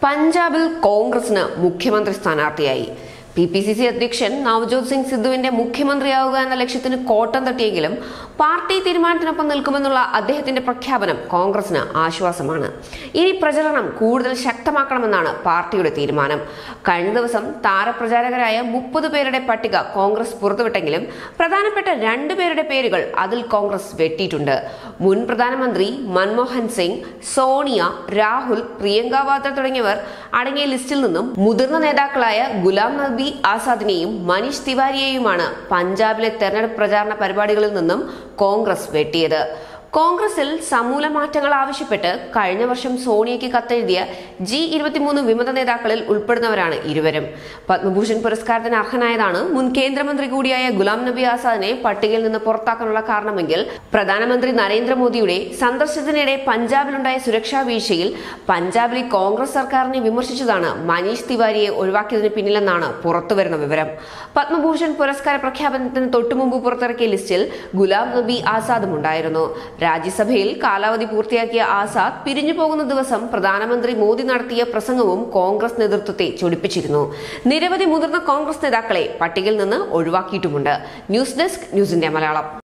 പഞ്ചാബിൽ കോൺഗ്രസിന് മുഖ്യമന്ത്രി സ്ഥാനാർത്ഥിയായി പി പി സി സി അധ്യക്ഷൻ നവജോത് സിംഗ് സിദ്ധുവിന്റെ മുഖ്യമന്ത്രിയാവുക എന്ന ലക്ഷ്യത്തിന് കോട്ടം തട്ടിയെങ്കിലും പാർട്ടി തീരുമാനത്തിനൊപ്പം നിൽക്കുമെന്നുള്ള അദ്ദേഹത്തിന്റെ പ്രഖ്യാപനം കോൺഗ്രസിന് ആശ്വാസമാണ് ഇനി പ്രചരണം കൂടുതൽ ശക്തമാക്കണമെന്നാണ് പാർട്ടിയുടെ തീരുമാനം കഴിഞ്ഞ ദിവസം താരപ്രചാരകരായ മുപ്പത് പേരുടെ പട്ടിക കോൺഗ്രസ് പുറത്തുവിട്ടെങ്കിലും പ്രധാനപ്പെട്ട രണ്ടു പേരുടെ പേരുകൾ അതിൽ കോൺഗ്രസ് വെട്ടിയിട്ടുണ്ട് മുൻ പ്രധാനമന്ത്രി മൻമോഹൻ സിംഗ് സോണിയ രാഹുൽ പ്രിയങ്ക വാദ്ര തുടങ്ങിയവർ അടങ്ങിയ ലിസ്റ്റിൽ നിന്നും മുതിർന്ന നേതാക്കളായ ഗുലാം നബി ആസാദിനെയും മനീഷ് തിവാരിയെയുമാണ് പഞ്ചാബിലെ തെരഞ്ഞെടുപ്പ് പ്രചാരണ പരിപാടികളിൽ നിന്നും കോൺഗ്രസ് വെട്ടിയത് കോൺഗ്രസിൽ സമൂല മാറ്റങ്ങൾ ആവശ്യപ്പെട്ട് കഴിഞ്ഞ വർഷം സോണിയയ്ക്ക് കത്തെഴുതിയ ജി ഇരുപത്തിമൂന്ന് വിമത നേതാക്കളിൽ ഉൾപ്പെടുന്നവരാണ് ഇരുവരും പത്മഭൂഷൺ പുരസ്കാരത്തിന് അർഹനായതാണ് മുൻ കേന്ദ്രമന്ത്രി കൂടിയായ ഗുലാം നബി ആസാദിനെ പട്ടികയിൽ നിന്ന് പുറത്താക്കാനുള്ള കാരണമെങ്കിൽ പ്രധാനമന്ത്രി നരേന്ദ്രമോദിയുടെ സന്ദർശനത്തിനിടെ പഞ്ചാബിലുണ്ടായ സുരക്ഷാ വീഴ്ചയിൽ പഞ്ചാബിലെ കോൺഗ്രസ് സർക്കാരിനെ വിമർശിച്ചതാണ് മനീഷ് തിവാരിയെ ഒഴിവാക്കിയതിന് പിന്നിലെന്നാണ് പുറത്തുവരുന്ന വിവരം പത്മഭൂഷൺ പുരസ്കാര പ്രഖ്യാപനത്തിന് തൊട്ടുമുമ്പ് പുറത്തിറക്കിയ ലിസ്റ്റിൽ ഗുലാം നബി ആസാദും ഉണ്ടായിരുന്നു രാജ്യസഭയിൽ കാലാവധി പൂർത്തിയാക്കിയ ആസാദ് പിരിഞ്ഞു പോകുന്ന ദിവസം പ്രധാനമന്ത്രി മോദി നടത്തിയ പ്രസംഗവും കോൺഗ്രസ് നേതൃത്വത്തെ ചൊടിപ്പിച്ചിരുന്നു നിരവധി മുതിർന്ന കോൺഗ്രസ് നേതാക്കളെ പട്ടികയിൽ നിന്ന് ഒഴിവാക്കിയിട്ടുമുണ്ട് ന്യൂസ് ഡെസ്ക് ന്യൂസിന്റെ മലയാളം